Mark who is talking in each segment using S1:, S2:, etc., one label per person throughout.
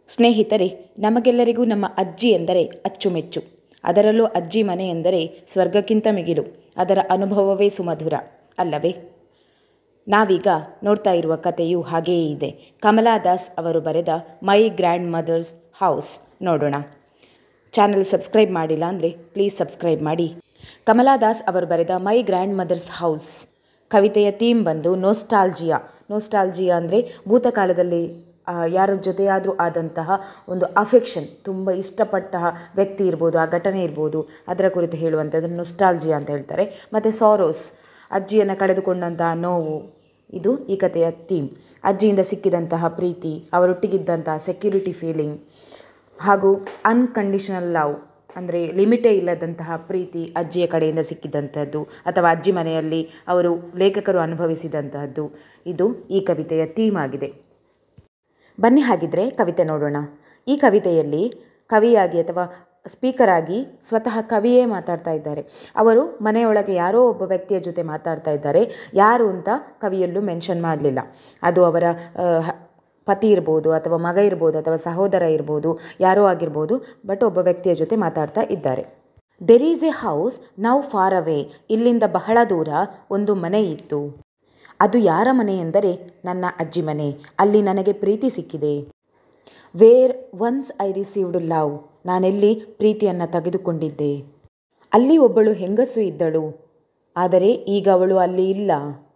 S1: ಸ್ನೇಹಿತರೆ ನಮಗೆಲ್ಲರಿಗೂ ನಮ್ಮ ಅಜ್ಜಿ ಎಂದರೆ ಅಚ್ಚುಮೆಚ್ಚು ಅದರಲ್ಲೂ ಅಜ್ಜಿ ಮನೆ ಎಂದರೆ ಸ್ವರ್ಗಕ್ಕಿಂತ ಮಿಗಿಲು ಅದರ ಅನುಭವವೇ ಸುಮಧುರ ಅಲ್ಲವೇ ನಾವೀಗ ನೋಡ್ತಾ ಇರುವ ಕಥೆಯು ಹಾಗೆಯೇ ಇದೆ ಕಮಲಾ ದಾಸ್ ಅವರು ಬರೆದ ಮೈ ಗ್ರ್ಯಾಂಡ್ ಮದರ್ಸ್ ಹೌಸ್ ನೋಡೋಣ ಚಾನಲ್ ಸಬ್ಸ್ಕ್ರೈಬ್ ಮಾಡಿಲ್ಲ ಅಂದರೆ ಪ್ಲೀಸ್ ಸಬ್ಸ್ಕ್ರೈಬ್ ಮಾಡಿ ಕಮಲಾ ದಾಸ್ ಅವರು ಬರೆದ ಮೈ ಗ್ರ್ಯಾಂಡ್ ಮದರ್ಸ್ ಹೌಸ್ ಕವಿತೆಯ ಥೀಮ್ ಬಂದು ನೋಸ್ಟಾಲ್ಜಿಯಾ ನೋಸ್ಟಾಲ್ಜಿಯಾ ಅಂದರೆ ಭೂತಕಾಲದಲ್ಲಿ ಆ, ಯಾರ ಜೊತೆಯಾದರೂ ಆದಂತಹ ಒಂದು ಅಫೆಕ್ಷನ್ ತುಂಬ ಇಷ್ಟಪಟ್ಟ ವ್ಯಕ್ತಿ ಇರ್ಬೋದು ಆ ಘಟನೆ ಇರ್ಬೋದು ಅದರ ಕುರಿತು ಹೇಳುವಂಥದ್ದು ನೊಸ್ಟಾಲ್ಜಿಯಾ ಅಂತ ಹೇಳ್ತಾರೆ ಮತ್ತು ಸಾರೋಸ್ ಅಜ್ಜಿಯನ್ನು ಕಳೆದುಕೊಂಡಂತಹ ನೋವು ಇದು ಈ ಕಥೆಯ ಥೀಮ್ ಅಜ್ಜಿಯಿಂದ ಸಿಕ್ಕಿದಂತಹ ಪ್ರೀತಿ ಅವರೊಟ್ಟಿಗಿದ್ದಂತಹ ಸೆಕ್ಯೂರಿಟಿ ಫೀಲಿಂಗ್ ಹಾಗೂ ಅನ್ಕಂಡೀಷನಲ್ ಲವ್ ಅಂದರೆ ಲಿಮಿಟೇ ಇಲ್ಲದಂತಹ ಪ್ರೀತಿ ಅಜ್ಜಿಯ ಕಡೆಯಿಂದ ಸಿಕ್ಕಿದಂಥದ್ದು ಅಥವಾ ಅಜ್ಜಿ ಮನೆಯಲ್ಲಿ ಅವರು ಲೇಖಕರು ಅನುಭವಿಸಿದಂತಹದ್ದು ಇದು ಈ ಕವಿತೆಯ ಥೀಮ್ ಆಗಿದೆ ಬನ್ನಿ ಹಾಗಿದ್ರೆ ಕವಿತೆ ನೋಡೋಣ ಈ ಕವಿತೆಯಲ್ಲಿ ಕವಿಯಾಗಿ ಅಥವಾ ಸ್ಪೀಕರ್ ಆಗಿ ಸ್ವತಃ ಕವಿಯೇ ಮಾತಾಡ್ತಾ ಇದ್ದಾರೆ ಅವರು ಮನೆಯೊಳಗೆ ಯಾರೋ ಒಬ್ಬ ವ್ಯಕ್ತಿಯ ಜೊತೆ ಮಾತಾಡ್ತಾ ಇದ್ದಾರೆ ಯಾರು ಅಂತ ಕವಿಯಲ್ಲೂ ಮೆನ್ಷನ್ ಮಾಡಲಿಲ್ಲ ಅದು ಅವರ ಆ, ಹ- ಪತಿ ಇರ್ಬೋದು ಅಥವಾ ಮಗ ಇರ್ಬೋದು ಅಥವಾ ಸಹೋದರ ಇರ್ಬೋದು ಯಾರೋ ಆಗಿರ್ಬೋದು ಬಟ್ ಒಬ್ಬ ವ್ಯಕ್ತಿಯ ಜೊತೆ ಮಾತಾಡ್ತಾ ಇದ್ದಾರೆ there is a house now far away ಇಲ್ಲಿಂದ ಬಹಳ ದೂರ ಒಂದು ಮನೆ ಇತ್ತು ಅದು ಯಾರ ಮನೆ ಎಂದರೆ ನನ್ನ ಅಜ್ಜಿ ಮನೆ ಅಲ್ಲಿ ನನಗೆ ಪ್ರೀತಿ ಸಿಕ್ಕಿದೆ where once I received love ನಾನೆಲ್ಲಿ ಪ್ರೀತಿಯನ್ನು ತೆಗೆದುಕೊಂಡಿದ್ದೆ ಅಲ್ಲಿ ಒಬ್ಬಳು ಹೆಂಗಸು ಇದ್ದಳು ಆದರೆ ಈಗ ಅವಳು ಅಲ್ಲಿ ಇಲ್ಲ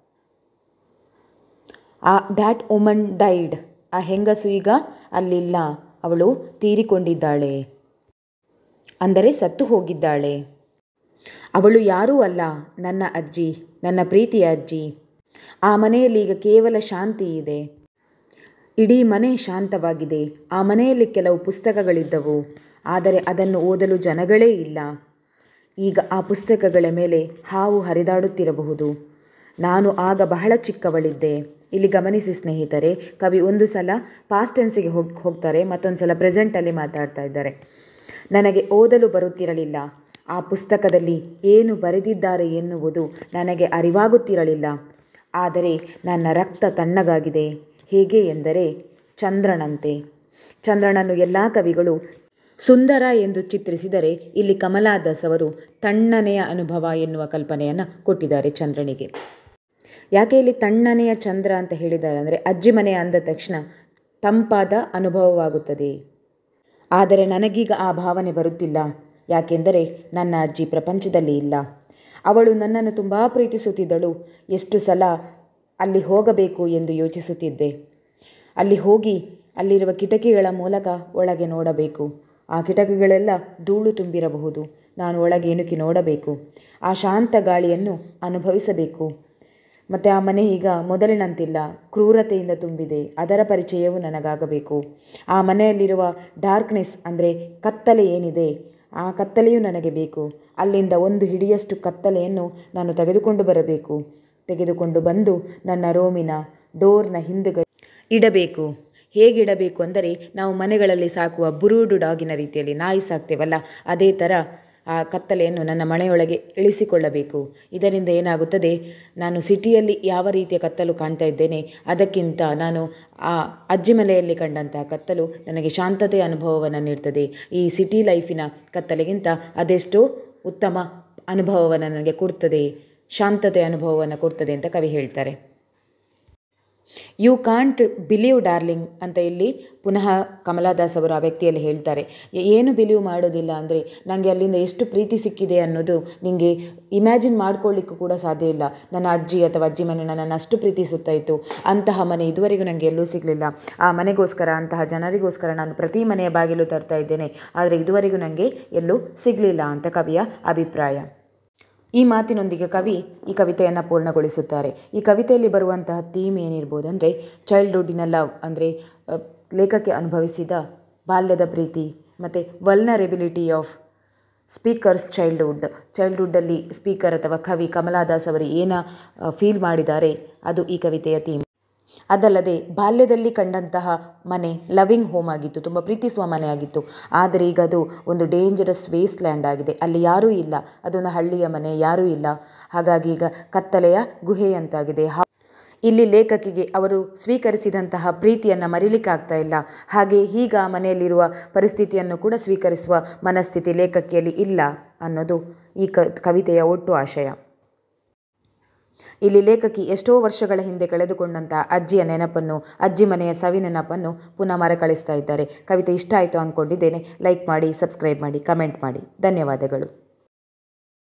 S1: ಆ ದ್ಯಾಟ್ ವುಮನ್ ಡೈಡ್ ಆ ಹೆಂಗಸು ಈಗ ಅಲ್ಲಿಲ್ಲ ಅವಳು ತೀರಿಕೊಂಡಿದ್ದಾಳೆ ಅಂದರೆ ಸತ್ತು ಹೋಗಿದ್ದಾಳೆ ಅವಳು ಯಾರೂ ಅಲ್ಲ ನನ್ನ ಅಜ್ಜಿ ನನ್ನ ಪ್ರೀತಿಯ ಅಜ್ಜಿ ಆ ಮನೆಯಲ್ಲಿ ಈಗ ಕೇವಲ ಶಾಂತಿ ಇದೆ ಇಡೀ ಮನೆ ಶಾಂತವಾಗಿದೆ ಆ ಮನೆಯಲ್ಲಿ ಕೆಲವು ಪುಸ್ತಕಗಳಿದ್ದವು ಆದರೆ ಅದನ್ನು ಓದಲು ಜನಗಳೇ ಇಲ್ಲ ಈಗ ಆ ಪುಸ್ತಕಗಳ ಮೇಲೆ ಹಾವು ಹರಿದಾಡುತ್ತಿರಬಹುದು ನಾನು ಆಗ ಬಹಳ ಚಿಕ್ಕವಳಿದ್ದೆ ಇಲ್ಲಿ ಗಮನಿಸಿ ಸ್ನೇಹಿತರೆ ಕವಿ ಒಂದು ಸಲ ಪಾಸ್ಟ್ ಟೆನ್ಸಿಗೆ ಹೋಗಿ ಹೋಗ್ತಾರೆ ಮತ್ತೊಂದು ಸಲ ಪ್ರೆಸೆಂಟಲ್ಲಿ ಮಾತಾಡ್ತಾ ಇದ್ದಾರೆ ನನಗೆ ಓದಲು ಬರುತ್ತಿರಲಿಲ್ಲ ಆ ಪುಸ್ತಕದಲ್ಲಿ ಏನು ಬರೆದಿದ್ದಾರೆ ಎನ್ನುವುದು ನನಗೆ ಅರಿವಾಗುತ್ತಿರಲಿಲ್ಲ ಆದರೆ ನನ್ನ ರಕ್ತ ತಣ್ಣಗಾಗಿದೆ ಹೇಗೆ ಎಂದರೆ ಚಂದ್ರನಂತೆ ಚಂದ್ರನನ್ನು ಎಲ್ಲ ಕವಿಗಳು ಸುಂದರ ಎಂದು ಚಿತ್ರಿಸಿದರೆ ಇಲ್ಲಿ ಕಮಲಾದಾಸ್ ಅವರು ತಣ್ಣನೆಯ ಅನುಭವ ಎನ್ನುವ ಕಲ್ಪನೆಯನ್ನು ಕೊಟ್ಟಿದ್ದಾರೆ ಚಂದ್ರನಿಗೆ ಯಾಕೆ ಇಲ್ಲಿ ತಣ್ಣನೆಯ ಚಂದ್ರ ಅಂತ ಹೇಳಿದ್ದಾರೆ ಅಂದರೆ ಅಜ್ಜಿ ಮನೆ ಅಂದ ತಕ್ಷಣ ತಂಪಾದ ಅನುಭವವಾಗುತ್ತದೆ ಆದರೆ ನನಗೀಗ ಆ ಭಾವನೆ ಬರುತ್ತಿಲ್ಲ ಯಾಕೆಂದರೆ ನನ್ನ ಅಜ್ಜಿ ಪ್ರಪಂಚದಲ್ಲಿ ಇಲ್ಲ ಅವಳು ನನ್ನನ್ನು ತುಂಬ ಪ್ರೀತಿಸುತ್ತಿದ್ದಳು ಎಷ್ಟು ಸಲ ಅಲ್ಲಿ ಹೋಗಬೇಕು ಎಂದು ಯೋಚಿಸುತ್ತಿದ್ದೆ ಅಲ್ಲಿ ಹೋಗಿ ಅಲ್ಲಿರುವ ಕಿಟಕಿಗಳ ಮೂಲಕ ಒಳಗೆ ನೋಡಬೇಕು ಆ ಕಿಟಕಿಗಳೆಲ್ಲ ಧೂಳು ತುಂಬಿರಬಹುದು ನಾನು ಒಳಗೆ ಇಣುಕಿ ನೋಡಬೇಕು ಆ ಶಾಂತ ಗಾಳಿಯನ್ನು ಅನುಭವಿಸಬೇಕು ಮತ್ತು ಆ ಮನೆ ಈಗ ಮೊದಲಿನಂತಿಲ್ಲ ಕ್ರೂರತೆಯಿಂದ ತುಂಬಿದೆ ಅದರ ಪರಿಚಯವು ನನಗಾಗಬೇಕು ಆ ಮನೆಯಲ್ಲಿರುವ ಡಾರ್ಕ್ನೆಸ್ ಅಂದರೆ ಕತ್ತಲೆ ಏನಿದೆ ಆ ಕತ್ತಲೆಯೂ ನನಗೆ ಬೇಕು ಅಲ್ಲಿಂದ ಒಂದು ಹಿಡಿಯಷ್ಟು ಕತ್ತಲೆಯನ್ನು ನಾನು ತೆಗೆದುಕೊಂಡು ಬರಬೇಕು ತೆಗೆದುಕೊಂಡು ಬಂದು ನನ್ನ ರೋಮಿನ ಡೋರ್ನ ಹಿಂದುಗಡೆ ಇಡಬೇಕು ಹೇಗಿಡಬೇಕು ಅಂದರೆ ನಾವು ಮನೆಗಳಲ್ಲಿ ಸಾಕುವ ಬುರುಡು ಡಾಗಿನ ರೀತಿಯಲ್ಲಿ ನಾಯಿ ಸಾಕ್ತೇವಲ್ಲ ಅದೇ ಥರ ಆ ಕತ್ತಲೆಯನ್ನು ನನ್ನ ಮನೆಯೊಳಗೆ ಇಳಿಸಿಕೊಳ್ಳಬೇಕು ಇದರಿಂದ ಏನಾಗುತ್ತದೆ ನಾನು ಸಿಟಿಯಲ್ಲಿ ಯಾವ ರೀತಿಯ ಕತ್ತಲು ಕಾಣ್ತಾ ಇದ್ದೇನೆ ಅದಕ್ಕಿಂತ ನಾನು ಆ ಅಜ್ಜಿ ಮನೆಯಲ್ಲಿ ಕಂಡಂತಹ ಕತ್ತಲು ನನಗೆ ಶಾಂತತೆಯ ಅನುಭವವನ್ನು ನೀಡ್ತದೆ ಈ ಸಿಟಿ ಲೈಫಿನ ಕತ್ತಲೆಗಿಂತ ಅದೆಷ್ಟೋ ಉತ್ತಮ ಅನುಭವವನ್ನು ನನಗೆ ಕೊಡ್ತದೆ ಶಾಂತತೆ ಅನುಭವವನ್ನು ಕೊಡ್ತದೆ ಅಂತ ಕವಿ ಹೇಳ್ತಾರೆ ಯು ಕಾಂಟ್ ಬಿಲೀವ್ ಡಾರ್ಲಿಂಗ್ ಅಂತ ಇಲ್ಲಿ ಪುನಃ ಕಮಲಾದಾಸ್ ಅವರು ಆ ವ್ಯಕ್ತಿಯಲ್ಲಿ ಹೇಳ್ತಾರೆ ಏ- ಏನು ಬಿಲೀವ್ ಮಾಡೋದಿಲ್ಲ ಅಂದರೆ ನನಗೆ ಅಲ್ಲಿಂದ ಎಷ್ಟು ಪ್ರೀತಿ ಸಿಕ್ಕಿದೆ ಅನ್ನೋದು ನಿಮಗೆ ಇಮ್ಯಾಜಿನ್ ಮಾಡ್ಕೊಳ್ಳಿಕ್ಕೂ ಕೂಡ ಸಾಧ್ಯ ಇಲ್ಲ ನನ್ನ ಅಜ್ಜಿ ಅಥವಾ ಅಜ್ಜಿ ಮನೆ ನನ್ನನ್ನು ಅಷ್ಟು ಪ್ರೀತಿಸುತ್ತಾ ಇತ್ತು ಅಂತಹ ಮನೆ ಇದುವರೆಗೂ ನನಗೆ ಎಲ್ಲೂ ಸಿಗಲಿಲ್ಲ ಆ ಮನೆಗೋಸ್ಕರ ಅಂತಹ ಜನರಿಗೋಸ್ಕರ ನಾನು ಪ್ರತಿ ಮನೆಯ ಬಾಗಿಲು ತರ್ತಾ ಇದ್ದೇನೆ ಆದರೆ ಇದುವರೆಗೂ ನನಗೆ ಎಲ್ಲೂ ಸಿಗಲಿಲ್ಲ ಅಂತ ಕವಿಯ ಅಭಿಪ್ರಾಯ ಈ ಮಾತಿನೊಂದಿಗೆ ಕವಿ ಈ ಕವಿತೆಯನ್ನು ಪೂರ್ಣಗೊಳಿಸುತ್ತಾರೆ ಈ ಕವಿತೆಯಲ್ಲಿ ಬರುವಂತಹ ಥೀಮ್ ಏನಿರ್ಬೋದು ಅಂದರೆ ಚೈಲ್ಡ್ಹುಡ್ಡಿನ ಲವ್ ಅಂದರೆ ಅ, ಲೇಖಕಿ ಅನುಭವಿಸಿದ ಬಾಲ್ಯದ ಪ್ರೀತಿ ಮತ್ತು ವಲ್ನರೆಬಿಲಿಟಿ ಆಫ್ ಸ್ಪೀಕರ್ಸ್ ಚೈಲ್ಡ್ಹುಡ್ ಚೈಲ್ಡ್ಹುಡ್ಡಲ್ಲಿ ಸ್ಪೀಕರ್ ಅಥವಾ ಕವಿ ಕಮಲಾದಾಸ್ ಅವರು ಏನ ಫೀಲ್ ಮಾಡಿದ್ದಾರೆ ಅದು ಈ ಕವಿತೆಯ ಥೀಮ್ ಅದಲ್ಲದೆ ಬಾಲ್ಯದಲ್ಲಿ ಕಂಡಂತಹ ಮನೆ ಲವಿಂಗ್ ಹೋಮ್ ಆಗಿತ್ತು ತುಂಬ ಪ್ರೀತಿಸುವ ಮನೆ ಆಗಿತ್ತು ಆದರೆ ಈಗ ಅದು ಒಂದು ಡೇಂಜರಸ್ ವೇಸ್ಟ್ ಲ್ಯಾಂಡ್ ಆಗಿದೆ ಅಲ್ಲಿ ಯಾರೂ ಇಲ್ಲ ಅದೊಂದು ಹಳ್ಳಿಯ ಮನೆ ಯಾರೂ ಇಲ್ಲ ಹಾಗಾಗಿ ಈಗ ಕತ್ತಲೆಯ ಗುಹೆಯಂತಾಗಿದೆ ಹಾ- ಇಲ್ಲಿ ಲೇಖಕಿಗೆ ಅವರು ಸ್ವೀಕರಿಸಿದಂತಹ ಪ್ರೀತಿಯನ್ನು ಮರಿಲಿಕ್ಕಾಗ್ತಾ ಇಲ್ಲ ಹಾಗೆ ಈಗ ಮನೆಯಲ್ಲಿರುವ ಪರಿಸ್ಥಿತಿಯನ್ನು ಕೂಡ ಸ್ವೀಕರಿಸುವ ಮನಸ್ಥಿತಿ ಲೇಖಕಿಯಲ್ಲಿ ಇಲ್ಲ ಅನ್ನೋದು ಈ ಕ ಕವಿತೆಯ ಒಟ್ಟು ಆಶಯ ಇಲ್ಲಿ ಲೇಖಕಿ ಎಷ್ಟೋ ವರ್ಷಗಳ ಹಿಂದೆ ಕಳೆದುಕೊಂಡಂತಹ ಅಜ್ಜಿಯ ನೆನಪನ್ನು ಅಜ್ಜಿ ಮನೆಯ ಸವಿ ನೆನಪನ್ನು ಪುನಃ ಮರಕಳಿಸ್ತಾ ಇದ್ದಾರೆ ಕವಿತೆ ಇಷ್ಟ ಆಯಿತು ಅಂದ್ಕೊಂಡಿದ್ದೇನೆ ಲೈಕ್ ಮಾಡಿ ಸಬ್ಸ್ಕ್ರೈಬ್ ಮಾಡಿ ಕಮೆಂಟ್ ಮಾಡಿ ಧನ್ಯವಾದಗಳು